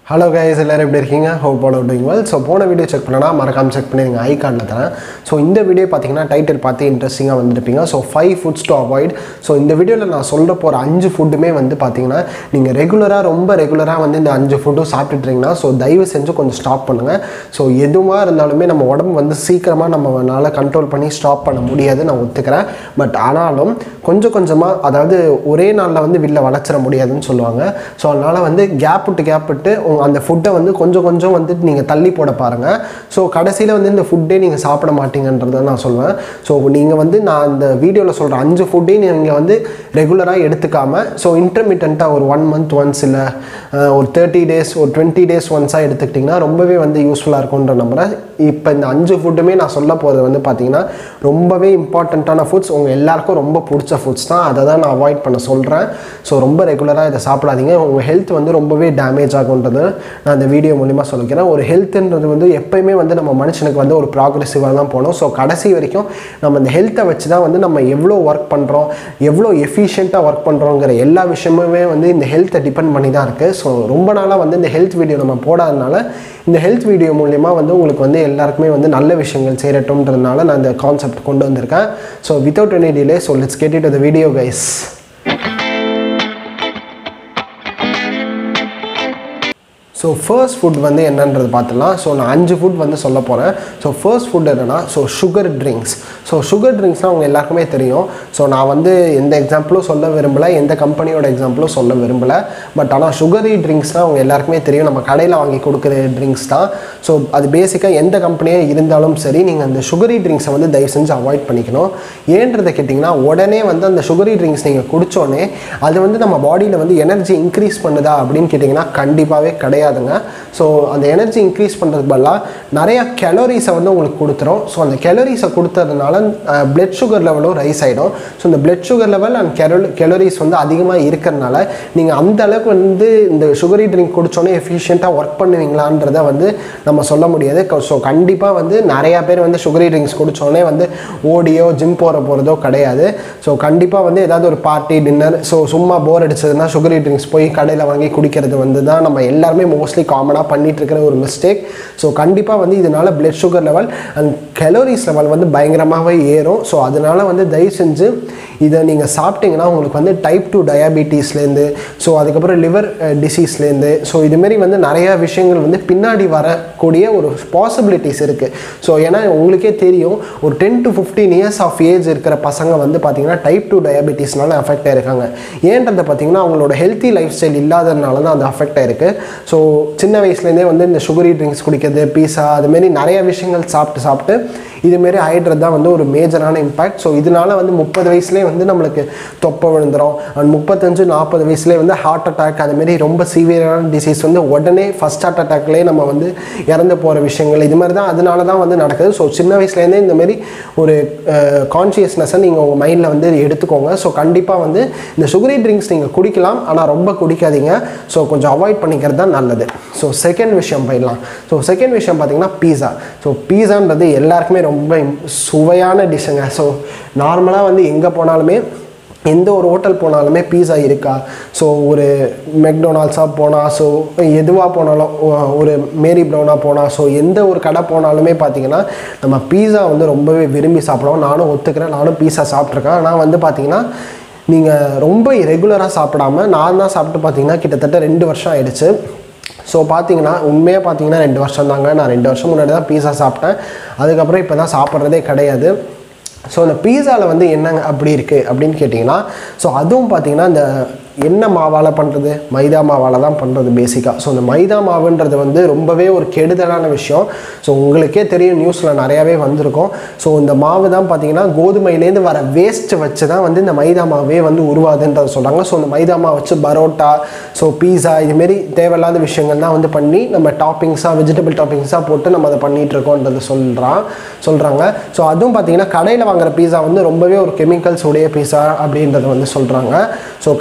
hello guys எல்லோரும் எப்படி இருக்கீங்க hope all doing well so போன வீடியோ செக் பண்ணனா மறக்காம செக் பண்ணிடுங்க ஐ கார்டில் தரேன் ஸோ இந்த வீடியோ பார்த்தீங்கன்னா டைட்டில் பார்த்து இன்ட்ரெஸ்டிங்காக வந்துருப்பீங்க so five foods to avoid so இந்த வீடியோவில் நான் சொல்ல போகிற அஞ்சு ஃபுட்டுமே வந்து பார்த்தீங்கன்னா நீங்கள் ரெகுலராக ரொம்ப ரெகுலராக வந்து இந்த அஞ்சு ஃபுட்டும் சாப்பிட்டுட்டீங்கன்னா ஸோ தயவு செஞ்சு கொஞ்சம் ஸ்டாப் பண்ணுங்கள் ஸோ எதுவாக இருந்தாலுமே நம்ம உடம்பு வந்து சீக்கிரமாக நம்மளால் கண்ட்ரோல் பண்ணி ஸ்டாப் பண்ண முடியாது நான் ஒத்துக்கிறேன் பட் ஆனாலும் கொஞ்சம் கொஞ்சமாக அதாவது ஒரே நாளில் வந்து வில்ல வளர்ச்சிட முடியாதுன்னு சொல்லுவாங்க ஸோ அதனால் வந்து கேப் விட்டு கேப் விட்டு உங்க அந்த ஃபுட்டை வந்து கொஞ்சம் கொஞ்சம் வந்து நீங்கள் தள்ளி போட பாருங்கள் ஸோ கடைசியில் வந்து இந்த ஃபுட்டே நீங்கள் சாப்பிட மாட்டீங்கன்றதை நான் சொல்லுவேன் ஸோ நீங்கள் வந்து நான் இந்த வீடியோவில் சொல்கிற அஞ்சு ஃபுட்டையும் நீங்கள் வந்து ரெகுலராக எடுத்துக்காமல் ஸோ இன்டர்மீடியண்ட்டாக ஒரு ஒன் மந்த் ஒன்ஸ் இல்லை அஹ், ஒரு தேர்ட்டி டேஸ் ஒரு டுவெண்ட்டி டேஸ் ஒன்ஸாக எடுத்துக்கிட்டிங்கன்னா ரொம்பவே வந்து யூஸ்ஃபுல்லாக இருக்கும்ன்ற நம்புறேன் இப்போ இந்த அஞ்சு ஃபுட்டுமே நான் சொல்ல போகிறது வந்து பார்த்தீங்கன்னா ரொம்பவே இம்பார்ட்டண்ட்டான ஃபுட்ஸ் உங்கள் எல்லாருக்கும் ரொம்ப பிடிச்ச ஃபுட்ஸ் தான் அதை தான் நான் அவாய்ட் பண்ண சொல்கிறேன் ஸோ ரொம்ப ரெகுலராக இதை சாப்பிடாதீங்க உங்கள் ஹெல்த் வந்து ரொம்பவே டேமேஜ் ஆகுன்றது நான் இந்த வீடியோ மூலிமா சொல்லிக்கிறேன் ஒரு ஹெல்த்துன்றது வந்து எப்பயுமே வந்து நம்ம மனுஷனுக்கு வந்து ஒரு ப்ராக்ரெசிவாக தான் போகணும் ஸோ கடைசி வரைக்கும் நம்ம இந்த ஹெல்த்தை வச்சு தான் வந்து நம்ம எவ்வளோ ஒர்க் பண்ணுறோம் எவ்வளோ எஃபிஷியண்ட்டாக ஒர்க் பண்ணுறோங்கிற எல்லா விஷயமுமே வந்து இந்த ஹெல்த்தை டிபெண்ட் பண்ணி தான் இருக்குது ஸோ ரொம்ப நாளாக வந்து இந்த ஹெல்த் வீடியோ நம்ம போடாதனால இந்த ஹெல்த் வீடியோ மூலிமா வந்து உங்களுக்கு வந்து எல்லாருக்குமே வந்து நல்ல விஷயங்கள் சேரட்டும்ன்றதுனால நான் இந்த கான்செப்ட் கொண்டு வந்திருக்கேன் so without any delay so let's get it the video guys so first food வந்து என்னன்றது பார்த்துலாம் ஸோ நான் அஞ்சு ஃபுட் வந்து சொல்ல போகிறேன் ஸோ ஃபர்ஸ்ட் ஃபுட் என்னென்னா so sugar drinks so sugar ட்ரிங்க்ஸ்னால் அவங்க எல்லாருக்குமே தெரியும் ஸோ நான் வந்து எந்த எக்ஸாம்பிளும் சொல்ல விரும்பலை எந்த கம்பெனியோட எக்ஸாம்பிளும் சொல்ல விரும்பலை பட் ஆனால் சுகரி ட்ரிங்க்ஸ்னால் அவங்க எல்லாருக்குமே தெரியும் நம்ம கடையில் வாங்கி கொடுக்குற ட்ரிங்க்ஸ் தான் ஸோ அது பேசிக்காக எந்த கம்பெனியாக இருந்தாலும் சரி நீங்கள் அந்த சுகரி ட்ரிங்க்ஸை வந்து தயவு செஞ்சு அவாய்ட் பண்ணிக்கணும் ஏன்றதை கேட்டிங்கன்னா உடனே வந்து அந்த சுகரி ட்ரிங்க்ஸ் நீங்கள் குடித்தோடனே அது வந்து நம்ம பாடியில் வந்து எனர்ஜி இன்க்ரீஸ் பண்ணுதா அப்படின்னு கேட்டிங்கன்னா கண்டிப்பாகவே கிடையாதுங்க ஸோ அந்த எனர்ஜி இன்க்ரீஸ் பண்ணுறது பதிலாக நிறையா கலோரிஸை வந்து உங்களுக்கு கொடுத்துரும் ஸோ அந்த கலோரிஸை கொடுத்ததுனால பிளட் சுகர் லெவலும் ரைஸ் ஆகிடும் ஸோ இந்த பிளட் சுகர் லெவல் அண்ட் கெலோ கலோரிஸ் வந்து அதிகமாக இருக்கிறனால நீங்கள் அந்த அளவுக்கு வந்து இந்த சுகரி ட்ரிங்க் குடிச்சோன்னே எஃபிஷியண்ட்டாக ஒர்க் பண்ணுவீங்களான்றதை வந்து நம்ம சொல்ல முடியாது ஸோ கண்டிப்பாக வந்து நிறையா பேர் வந்து சுகரி ட்ரிங்க்ஸ் குடிச்சோடனே வந்து ஓடியோ ஜிம் போகிற போகிறதோ கிடையாது ஸோ கண்டிப்பாக வந்து ஏதாவது ஒரு பார்ட்டி டின்னர் ஸோ சும்மா போர் அடிச்சதுன்னா சுகரி ட்ரிங்க்ஸ் போய் கடையில் வாங்கி குடிக்கிறது வந்து தான் நம்ம எல்லாருமே மோஸ்ட்லி காமனாக பண்ணிட்டு இருக்கிற ஒரு மிஸ்டேக் ஸோ கண்டிப்பாக வந்து இதனால blood sugar level and calories level வந்து பயங்கரமாகவே ஏறும் ஸோ அதனால வந்து தயவு செஞ்சு இதை நீங்கள் சாப்பிட்டீங்கன்னா உங்களுக்கு வந்து டைப் டூ டயாபிட்டிஸ்லேருந்து ஸோ அதுக்கப்புறம் லிவர் டிசீஸ்லேருந்து ஸோ இதுமாரி வந்து நிறையா விஷயங்கள் வந்து பின்னாடி வரக்கூடிய ஒரு பாசிபிலிட்டிஸ் இருக்குது ஸோ ஏன்னா உங்களுக்கே தெரியும் ஒரு ten to fifteen years of age இருக்கிற பசங்க வந்து பார்த்தீங்கன்னா டைப் டூ டயாபிட்டிஸ்னால அஃபெக்ட் ஆயிருக்காங்க ஏன்றதை பார்த்தீங்கன்னா அவங்களோட ஹெல்த்தி லைஃப் ஸ்டைல் இல்லாததுனால தான் அது அஃபெக்ட் ஆயிருக்கு ஸோ சின்ன வயசுலேருந்தே வந்து இந்த சுகரி ட்ரிங்க்ஸ் குடிக்கிறது பீஸா அதுமாரி நிறைய விஷயங்கள் சாப்பிட்டு சாப்பிட்டு இதுமாரி ஆயிடுறது தான் வந்து ஒரு மேஜரான இம்பேக்ட் ஸோ இதனால வந்து முப்பது வயசுலேயே வந்து நம்மளுக்கு தொப்பை விழுந்துரும் அண்ட் முப்பத்தஞ்சு நாற்பது வயசுலேயே வந்து ஹார்ட் அட்டாக் அதுமாரி ரொம்ப சீவியரான டிசீஸ் வந்து உடனே ஃபஸ்ட் ஹார்ட் அட்டாக்லேயே நம்ம வந்து இறந்து போகிற விஷயங்கள் இது மாதிரி தான் அதனால தான் வந்து நடக்குது ஸோ சின்ன வயசுலேருந்தே இந்தமாரி ஒரு கான்ஷியஸ்னஸை நீங்கள் உங்கள் மைண்டில் வந்து எடுத்துக்கோங்க ஸோ கண்டிப்பாக வந்து இந்த சுகரி ட்ரிங்க்ஸ் நீங்கள் குடிக்கலாம் ஆனால் ரொம்ப குடிக்காதீங்க ஸோ கொஞ்சம் அவாய்ட் பண்ணிக்கிறது தான் நல்லது ஸோ செகண்ட் விஷயம் போயிடலாம் ஸோ செகண்ட் விஷயம் பார்த்தீங்கன்னா பீஸா ஸோ பீஸான்றது எல்லாருக்குமே ரொம்ப im- சுவையான டிஷ்ஷுங்க ஸோ நார்மலாக வந்து எங்கே போனாலுமே எந்த ஒரு ஹோட்டல் போனாலுமே பீஸா இருக்கா ஸோ ஒரு மெக்டொனால்ட்ஸாக போனால் ஸோ எதுவாக போனாலும் ஒ- ஒரு மேரி ப்ரௌனாக போனால் ஸோ எந்த ஒரு கடை போனாலுமே பார்த்தீங்கன்னா நம்ம பீஸா வந்து ரொம்பவே விரும்பி சாப்பிடுவோம் நானும் ஒத்துக்கிறேன் நானும் பீஸா சாப்பிட்ருக்கேன் ஆனால் வந்து பார்த்தீங்கன்னா நீங்கள் ரொம்ப ரெகுலராக சாப்பிடாம நான் தான் சாப்பிட்டு பார்த்தீங்கன்னா கிட்டத்தட்ட ரெண்டு வருஷம் ஆயிடுச்சு ஸோ பார்த்தீங்கன்னா உண்மையாக பார்த்தீங்கன்னா ரெண்டு வருஷம் தாங்க நான் ரெண்டு வருஷம் முன்னாடி தான் பீஸா சாப்பிட்டேன் அதுக்கப்புறம் இப்போ தான் சாப்பிட்றதே கிடையாது ஸோ அந்த பீஸாவில் வந்து என்னங்க அப்படி இருக்குது அப்படின்னு கேட்டிங்கன்னா ஸோ அதுவும் பார்த்தீங்கன்னா இந்த என்ன மாவால் பண்ணுறது மைதா மாவால் தான் பண்ணுறது பேசிக்காக ஸோ இந்த மைதா மாவுன்றது வந்து ரொம்பவே ஒரு கெடுதலான விஷயம் ஸோ உங்களுக்கே தெரியும் நியூஸில் நிறையாவே வந்திருக்கும் ஸோ இந்த மாவு தான் பார்த்தீங்கன்னா கோதுமையிலேருந்து வர வேஸ்ட் வச்சு தான் வந்து இந்த மைதா மாவே வந்து உருவாதுன்றதை சொல்கிறாங்க ஸோ இந்த மைதா மாவு வச்சு பரோட்டா ஸோ பீஸா இதுமாரி தேவையில்லாத விஷயங்கள் தான் வந்து பண்ணி நம்ம டாப்பிங்ஸாக வெஜிடபிள் டாப்பிங்ஸாக போட்டு நம்ம அதை பண்ணிகிட்டு இருக்கோன்றது சொல்கிறான் சொல்கிறாங்க ஸோ அதுவும் பார்த்தீங்கன்னா கடையில் வாங்குற பீஸா வந்து ரொம்பவே ஒரு கெமிக்கல்ஸ் உடைய பீஸா அப்படின்றத வந்து சொல்கிறாங்க ஸோ கண்டிப்பாக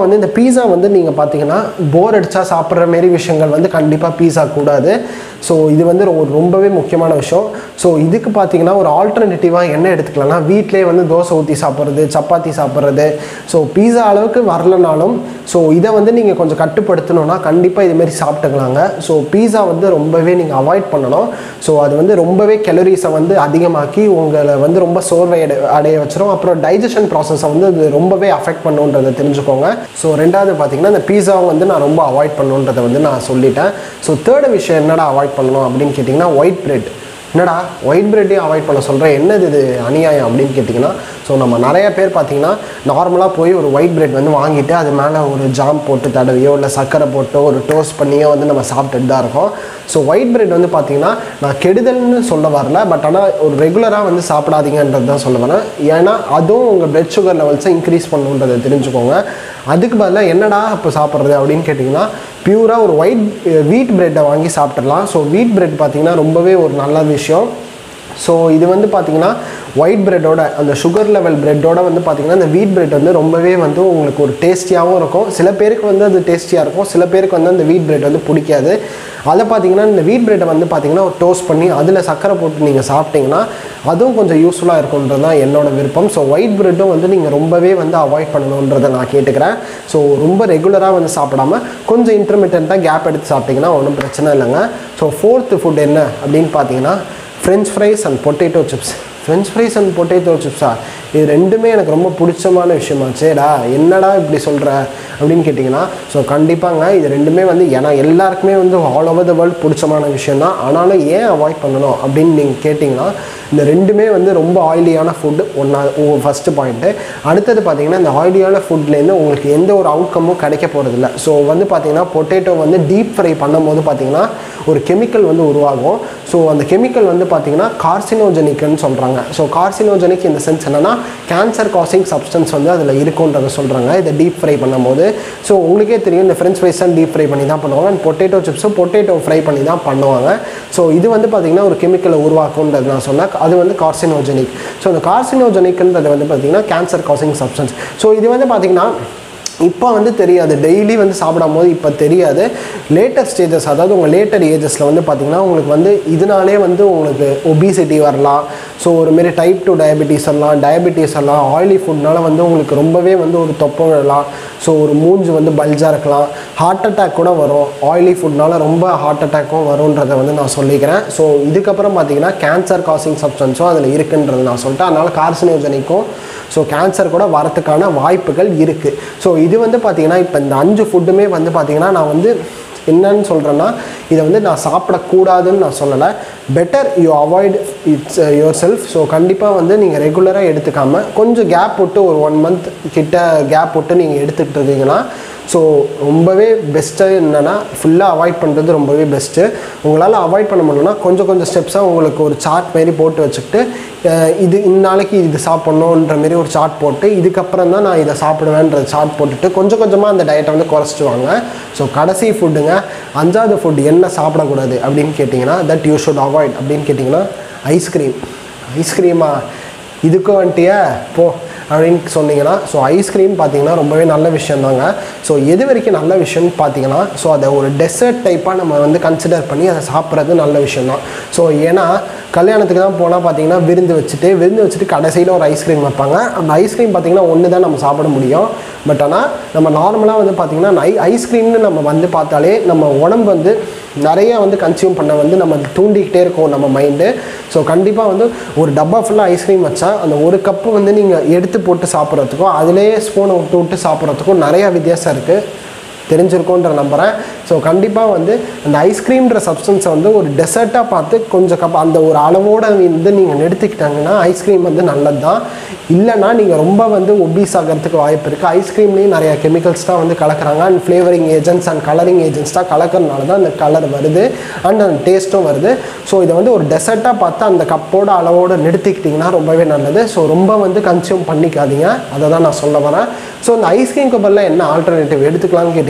வந்து இந்த பீஸா வந்து நீங்கள் பார்த்தீங்கன்னா போர் அடிச்சா சாப்பிட்ற மாரி விஷயங்கள் வந்து கண்டிப்பாக பீஸா கூடாது ஸோ இது வந்து ஒரு ரொம்பவே முக்கியமான விஷயம் ஸோ இதுக்கு பார்த்தீங்கன்னா ஒரு ஆல்டர்னேட்டிவாக என்ன எடுத்துக்கலாம்னா வீட்டிலே வந்து தோசை ஊற்றி சாப்பிட்றது சப்பாத்தி சாப்பிட்றது ஸோ பீஸா அளவுக்கு வரலனாலும் ஸோ இதை வந்து நீங்கள் கொஞ்சம் கட்டுப்படுத்தணும்னா கண்டிப்பாக இதுமாரி சாப்பிட்டுக்கலாங்க ஸோ பீஸா வந்து ரொம்பவே நீங்கள் அவாய்ட் பண்ணணும் ஸோ அது வந்து ரொம்பவே கெலரிஸை வந்து அதிகமாக்கி உங்களை வந்து ரொம்ப சோர்வை அடை அடைய வச்சிரும் அப்புறம் டைஜஷன் ப்ராசஸை வந்து அது ரொம்பவே அஃபெக்ட் பண்ணுன்றதை தெரிஞ்சுக்கோங்க ஸோ ரெண்டாவது பார்த்தீங்கன்னா இந்த பீஸாவை வந்து நான் ரொம்ப அவாய்ட் பண்ணுன்றதை வந்து நான் சொல்லிட்டேன் ஸோ தேர்டு விஷயம் என்னடா அவாய்ட் பண்ணணும் அப்படின்னு கேட்டிங்கன்னா ஒயிட் பிரெட் என்னடா ஒயிட் பிரெட்டையும் அவாய்ட் பண்ண சொல்கிறேன் என்னது இது அநியாயம் அப்படின்னு கேட்டிங்கன்னா ஸோ நம்ம நிறைய பேர் பார்த்தீங்கன்னா நார்மலாக போய் ஒரு ஒயிட் பிரெட் வந்து வாங்கிட்டு அது மேலே ஒரு ஜாம் போட்டு தடவியோ இல்லை சர்க்கரை போட்டோ ஒரு டோஸ்ட் பண்ணியோ வந்து நம்ம சாப்பிட்டுட்டு தான் இருக்கோம் ஸோ ஒயிட் பிரெட் வந்து பார்த்தீங்கன்னா நான் கெடுதல்னு சொல்ல வரல பட் ஆனால் ஒரு ரெகுலராக வந்து சாப்பிடாதீங்கன்றது தான் சொல்ல வரேன் ஏன்னா அதுவும் உங்கள் பிளட் சுகர் லெவல்ஸை இன்க்ரீஸ் பண்ணுன்றதை தெரிஞ்சுக்கோங்க அதுக்கு பதிலாக என்னடா இப்போ சாப்பிட்றது அப்படின்னு கேட்டிங்கன்னா பியூராக ஒரு ஒயிட் வீட் பிரெட்டை வாங்கி சாப்பிட்றலாம் ஸோ வீட் பிரெட் பார்த்தீங்கன்னா ரொம்பவே ஒரு நல்ல விஷயம் ஸோ இது வந்து பார்த்தீங்கன்னா ஒயிட் பிரெட்டோட அந்த சுகர் லெவல் பிரெட்டோட வந்து பார்த்தீங்கன்னா இந்த வீட் பிரெட் வந்து ரொம்பவே வந்து உங்களுக்கு ஒரு டேஸ்டியாகவும் இருக்கும் சில பேருக்கு வந்து அது டேஸ்டியாக இருக்கும் சில பேருக்கு வந்து அந்த வீட் பிரெட் வந்து பிடிக்காது அதை பார்த்தீங்கன்னா இந்த வீட் பிரெட்டை வந்து பார்த்தீங்கன்னா ஒரு டோஸ்ட் பண்ணி அதில் சர்க்கரை போட்டு நீங்கள் சாப்பிட்டீங்கன்னா அதுவும் கொஞ்சம் யூஸ்ஃபுல்லாக இருக்குன்றது தான் என்னோட விருப்பம் ஸோ ஒயிட் பிரெட்டும் வந்து நீங்கள் ரொம்பவே வந்து அவாய்ட் பண்ணணுன்றதை நான் கேட்டுக்கிறேன் ஸோ ரொம்ப ரெகுலராக வந்து சாப்பிடாம கொஞ்சம் இன்டர்மீடியண்ட்டாக கேப் எடுத்து சாப்பிட்டிங்கன்னா ஒன்றும் பிரச்சனை இல்லைங்க ஸோ ஃபோர்த்து ஃபுட் என்ன அப்படின்னு பார்த்தீங்கன்னா French fries and potato chips French fries and potato சிப்ஸா இது ரெண்டுமே எனக்கு ரொம்ப பிடிச்சமான விஷயமாச்சேடா என்னடா இப்படி சொல்கிற அப்படின்னு கேட்டிங்கன்னா ஸோ கண்டிப்பாங்க இது ரெண்டுமே வந்து ஏன்னா எல்லாருக்குமே வந்து ஆல் ஓவர் த வேர்ல்டு பிடிச்சமான விஷயம் தான் ஆனாலும் ஏன் அவாய்ட் பண்ணணும் அப்படின்னு நீங்கள் கேட்டிங்கன்னா இந்த ரெண்டுமே வந்து ரொம்ப ஆயிலியான ஃபுட்டு ஒன்றா ஃபஸ்ட்டு பாயிண்ட்டு அடுத்தது பார்த்தீங்கன்னா இந்த ஆயிலியான ஃபுட்லேருந்து உங்களுக்கு எந்த ஒரு அவுட்கமும் கிடைக்க போகிறதில்ல ஸோ வந்து பார்த்தீங்கன்னா பொட்டேட்டோ வந்து டீப் ஃப்ரை பண்ணும்போது பார்த்தீங்கன்னா ஒரு கெமிக்கல் வந்து உருவாகும் ஸோ அந்த கெமிக்கல் வந்து பார்த்தீங்கன்னா கார்சினோஜெனிக்னு சொல்கிறாங்க ஸோ கார்சினோஜெனிக் இந்த சென்ஸ் என்னன்னா கேன்சர் காசிங் சப்ஸ்டன்ஸ் வந்து அதில் இருக்குன்றதை சொல்கிறாங்க இதை டீப் ஃப்ரை பண்ணும்போது ஸோ உங்களுக்கே தெரியும் இந்த ஃப்ரெஞ்ச் ஃப்ரைஸ் தான் டீப் ஃப்ரை பண்ணி தான் பண்ணுவாங்க அண்ட் பொட்டேட்டோ சிப்ஸும் பொட்டேட்டோ ஃப்ரை பண்ணி தான் பண்ணுவாங்க ஸோ இது வந்து பார்த்தீங்கன்னா ஒரு கெமிக்கலை உருவாக்குன்றது நான் சொன்னேன் அது வந்து கார்சினோஜெனிக் ஸோ இந்த கார்சினோஜெனிக்ன்றது வந்து பார்த்தீங்கன்னா கேன்சர் காசிங் சப்ஸ்டன்ஸ் ஸோ இது வந்து பார்த்தீங்கன்னா இப்போ வந்து தெரியாது டெய்லி வந்து சாப்பிடும் போது இப்போ தெரியாது லேட்டர் ஸ்டேஜஸ் அதாவது உங்கள் லேட்டர் ஏஜஸில் வந்து பார்த்திங்கன்னா உங்களுக்கு வந்து இதனாலே வந்து உங்களுக்கு ஒபிசிட்டி வரலாம் ஸோ ஒரு மாரி டைப் டூ டயபெட்டிஸ் வரலாம் டயபெட்டிஸ் வரலாம் ஆயிலி ஃபுட்னால வந்து உங்களுக்கு ரொம்பவே வந்து ஒரு தொப்பம் விழலாம் ஸோ ஒரு மூஞ்சு வந்து பல்ஜாக இருக்கலாம் ஹார்ட் அட்டாக் கூட வரும் ஆயிலி ஃபுட்னால ரொம்ப ஹார்ட் அட்டாக்கும் வரும்ன்றதை வந்து நான் சொல்லிக்கிறேன் ஸோ இதுக்கப்புறம் பார்த்தீங்கன்னா கேன்சர் காசிங் சப்ஸ்டன்ஸும் அதில் இருக்குன்றது நான் சொல்லிட்டேன் அதனால் கார்சினோஜனிக்கும் ஸோ கேன்சர் கூட வரத்துக்கான வாய்ப்புகள் இருக்குது ஸோ இது வந்து பார்த்தீங்கன்னா இப்போ இந்த அஞ்சு ஃபுட்டுமே வந்து பார்த்தீங்கன்னா நான் வந்து என்னன்னு சொல்கிறேன்னா இதை வந்து நான் சாப்பிடக்கூடாதுன்னு நான் சொல்லலை better you avoid it's yourself so கண்டிப்பாக வந்து நீங்கள் ரெகுலராக எடுத்துக்காமல் கொஞ்சம் கேப் விட்டு ஒரு ஒன் மந்த் கிட்ட கேப் விட்டு நீங்கள் எடுத்துக்கிட்டு இருந்தீங்கன்னா ஸோ ரொம்பவே பெஸ்ட்டு என்னென்னா ஃபுல்லாக அவாய்ட் பண்ணுறது ரொம்பவே பெஸ்ட்டு உங்களால் அவாய்ட் பண்ண முடியலன்னா கொஞ்சம் கொஞ்சம் ஸ்டெப்ஸாக உங்களுக்கு ஒரு சார்ட் மாரி போட்டு வச்சுக்கிட்டு அஹ் இது இந்நாளைக்கு இது சாப்பிட்ணுன்ற மாரி ஒரு சார்ட் போட்டு இதுக்கப்புறம் தான் நான் இதை சாப்பிடுவேன்ற சார்ட் போட்டுட்டு கொஞ்சம் கொஞ்சமாக அந்த டயட்டை வந்து குறைச்சிட்டு வாங்க ஸோ கடைசி ஃபுட்டுங்க அஞ்சாவது ஃபுட் என்ன சாப்பிடக்கூடாது அப்படின்னு கேட்டிங்கன்னா தட் யூ ஷுட் அவாய்ட் அப்படின்னு கேட்டிங்கன்னா ஐஸ்கிரீம் ஐஸ்கிரீமா இதுக்கும் வந்துட்டியா போ அப்படின்னு சொன்னீங்கன்னா ஸோ ஐஸ்கிரீம் பார்த்தீங்கன்னா ரொம்பவே நல்ல விஷயம் தாங்க ஸோ எது வரைக்கும் நல்ல விஷயம்னு பார்த்தீங்கன்னா ஸோ அதை ஒரு டெசர்ட் டைப்பாக நம்ம வந்து கன்சிடர் பண்ணி அதை சாப்பிட்றது நல்ல விஷயம் தான் ஸோ ஏன்னா கல்யாணத்துக்கு தான் போனால் பார்த்தீங்கன்னா விருந்து வச்சுட்டு விருந்து வச்சுட்டு கடைசியில் ஒரு ஐஸ்கிரீம் வைப்பாங்க அந்த ஐஸ்கிரீம் பார்த்தீங்கன்னா ஒன்று தான் நம்ம சாப்பிட முடியும் பட் ஆனால் நம்ம நார்மலாக வந்து பார்த்தீங்கன்னா ஐ ஐஸ்கிரீம்னு நம்ம வந்து பார்த்தாலே நம்ம உடம்பு வந்து நிறைய வந்து கன்சியூம் பண்ண வந்து நம்ம தூண்டிக்கிட்டே இருக்கோம் நம்ம மைண்டு ஸோ கண்டிப்பாக வந்து ஒரு டப்பா ஃபுல்லாக ஐஸ்கிரீம் வச்சா அந்த ஒரு கப்பு வந்து நீங்கள் எடுத்து போட்டு சாப்பிட்றதுக்கும் அதிலேயே ஸ்பூனை விட்டு விட்டு சாப்பிட்றதுக்கும் நிறையா வித்தியாசம் இருக்குது தெரிஞ்சிருக்கோன்ற நம்புகிறேன் ஸோ கண்டிப்பாக வந்து அந்த ஐஸ்கிரீம்ன்ற சப்ஸ்டன்ஸை வந்து ஒரு டெசர்ட்டாக பார்த்து கொஞ்சம் கப் அந்த ஒரு அளவோட வந்து நீங்கள் நிறுத்திக்கிட்டாங்கன்னா ஐஸ்கிரீம் வந்து நல்லது தான் இல்லைன்னா நீங்கள் ரொம்ப வந்து ஒபீஸ் ஆகிறதுக்கு வாய்ப்பு இருக்குது ஐஸ்கிரீம்லேயும் நிறைய கெமிக்கல்ஸ் தான் வந்து கலக்குறாங்க and flavouring agents and colouring agents தான் கலக்கிறதுனால தான் அந்த கலர் வருது அண்ட் அந்த டேஸ்ட்டும் வருது ஸோ இதை வந்து ஒரு டெசர்ட்டாக பார்த்து அந்த கப்போட அளவோடு நிறுத்திக்கிட்டிங்கன்னா ரொம்பவே நல்லது ஸோ ரொம்ப வந்து கன்சியூம் பண்ணிக்காதீங்க அதை தான் நான் சொல்ல வரேன் ஸோ இந்த ஐஸ்கிரீம்க்கு பதிலாக என்ன ஆல்டர்னேட்டிவ் எடுத்துக்கலாம்னு கேட்டிங்கன்னா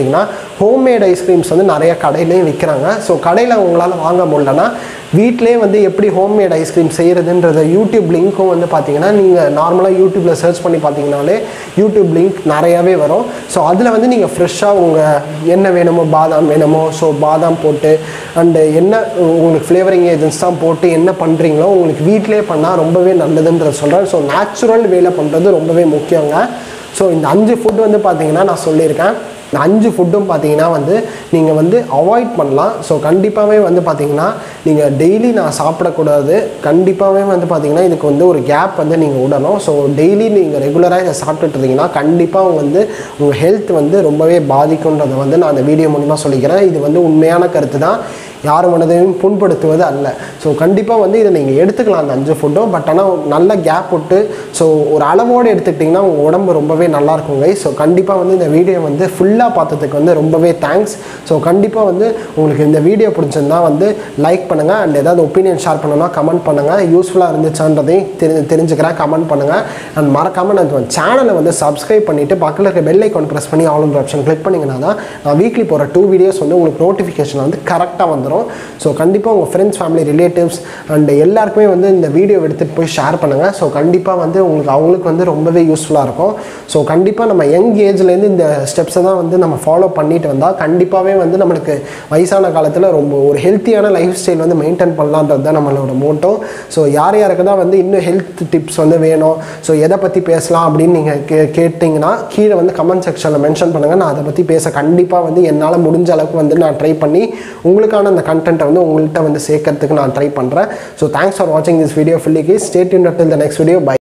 பார்த்தீங்கன்னா ஹோம்மேட் ஐஸ்கிரீம்ஸ் வந்து நிறைய கடையிலையும் விற்கிறாங்க ஸோ கடையில் உங்களால் வாங்க முடியலன்னா வீட்டிலே வந்து எப்படி ஹோம்மேட் ஐஸ்கிரீம் செய்கிறதுன்றத யூடியூப் லிங்க்கும் வந்து பார்த்தீங்கன்னா நீங்கள் நார்மலாக யூடியூப்பில் சர்ச் பண்ணி பார்த்தீங்கனாலே யூடியூப் லிங்க் நிறையாவே வரும் ஸோ அதில் வந்து நீங்கள் ஃப்ரெஷ்ஷாக உங்கள் என்ன வேணுமோ பாதாம் வேணுமோ ஸோ பாதாம் போட்டு அண்டு என்ன உங்களுக்கு ஃப்ளேவரிங் ஏஜென்ட்ஸ் தான் போட்டு என்ன பண்ணுறீங்களோ உங்களுக்கு வீட்டிலே பண்ணால் ரொம்பவே நல்லதுன்ற சொல்கிறேன் ஸோ நேச்சுரல் வேல பண்ணுறது ரொம்பவே முக்கியங்க ஸோ இந்த அஞ்சு ஃபுட் வந்து பார்த்தீங்கன்னா நான் சொல்லியிருக்கேன் இந்த அஞ்சு ஃபுட்டும் பார்த்தீங்கன்னா வந்து நீங்கள் வந்து அவாய்ட் பண்ணலாம் ஸோ கண்டிப்பாகவே வந்து பார்த்தீங்கன்னா நீங்கள் டெய்லி நான் சாப்பிடக்கூடாது கண்டிப்பாகவே வந்து பார்த்தீங்கன்னா இதுக்கு வந்து ஒரு கேப் வந்து நீங்கள் விடணும் ஸோ டெய்லி நீங்கள் ரெகுலராக இதை சாப்பிட்டுட்டு இருந்தீங்கன்னா கண்டிப்பாக வந்து உங்கள் ஹெல்த் வந்து ரொம்பவே பாதிக்குன்றதை வந்து நான் அந்த வீடியோ மூலிமா சொல்லிக்கிறேன் இது வந்து உண்மையான கருத்து தான் யார் மனதையும் புண்படுத்துவது அல்ல ஸோ கண்டிப்பாக வந்து இதை நீங்கள் எடுத்துக்கலாம் அந்த அஞ்சு ஃபுட்டும் பட் ஆனால் நல்ல கேப் விட்டு ஸோ ஒரு அளவோடு எடுத்துக்கிட்டிங்கன்னா உங்கள் உடம்பு ரொம்பவே நல்லா இருக்குங்க ஸோ கண்டிப்பாக வந்து இந்த வீடியோ வந்து ஃபுல்லாக பார்த்ததுக்கு வந்து ரொம்பவே தேங்க்ஸ் ஸோ கண்டிப்பாக வந்து உங்களுக்கு இந்த வீடியோ பிடிச்சிருந்தா வந்து லைக் பண்ணுங்கள் அண்ட் ஏதாவது ஒப்பீனியன் ஷேர் பண்ணணும்னா கமெண்ட் பண்ணுங்கள் யூஸ்ஃபுல்லாக இருந்துச்சான்றதையும் தெரி தெரிஞ்சுக்கிறேன் கமெண்ட் பண்ணுங்கள் அண்ட் மறக்காமல் நான் சேனலை வந்து சப்ஸ்கிரைப் பண்ணிவிட்டு பக்கத்தில் இருக்க பெல் ஐக்கான் ப்ரெஸ் பண்ணி ஆல் ஆப்ஷன் கிளிக் பண்ணிங்கன்னா தான் நான் வீக்லி போகிற டூ வீடியோஸ் வந்து உங்களுக்கு நோட்டிஃபிகேஷன் வந்து கரெக்டாக வந்துடும் ஸோ கண்டிப்பாக உங்கள் ஃப்ரெண்ட்ஸ் ஃபேமிலி ரிலேட்டிவ்ஸ் அண்ட் எல்லாருக்குமே வந்து இந்த வீடியோ எடுத்துகிட்டு போய் ஷேர் பண்ணுங்கள் ஸோ கண்டிப்பாக வந்து உங்களுக்கு அவங்களுக்கு வந்து ரொம்பவே யூஸ்ஃபுல்லாக இருக்கும் ஸோ கண்டிப்பாக நம்ம யங் ஏஜ்லேருந்து இந்த ஸ்டெப்ஸை தான் வந்து நம்ம ஃபாலோ பண்ணிட்டு வந்தால் கண்டிப்பாகவே வந்து நம்மளுக்கு வயசான காலத்தில் ரொம்ப ஒரு ஹெல்த்தியான லைஃப் ஸ்டைல் வந்து மெயின்டைன் பண்ணலான்றது தான் நம்மளோட மோட்டோ ஸோ யார் யாருக்கு தான் வந்து இன்னும் ஹெல்த் டிப்ஸ் வந்து வேணும் ஸோ எதை பற்றி பேசலாம் அப்படின்னு நீங்கள் கே கேட்டிங்கன்னா கீழே வந்து கமெண்ட் செக்ஷனில் மென்ஷன் பண்ணுங்கள் நான் அதை பற்றி பேச கண்டிப்பாக வந்து என்னால் முடிஞ்ச அளவுக்கு வந்து நான் ட்ரை பண்ணி உங்களுக்கான அந்த கண்டென்ட்டை வந்து உங்கள்கிட்ட வந்து சேர்க்கறதுக்கு நான் ட்ரை பண்ணுறேன் ஸோ தேங்க்ஸ் ஃபார் வாட்சிங் திஸ் வீடியோ ஃபுல்லி கே ஸ்டேட் யூன் த நெக்ஸ்ட் வீடியோ பை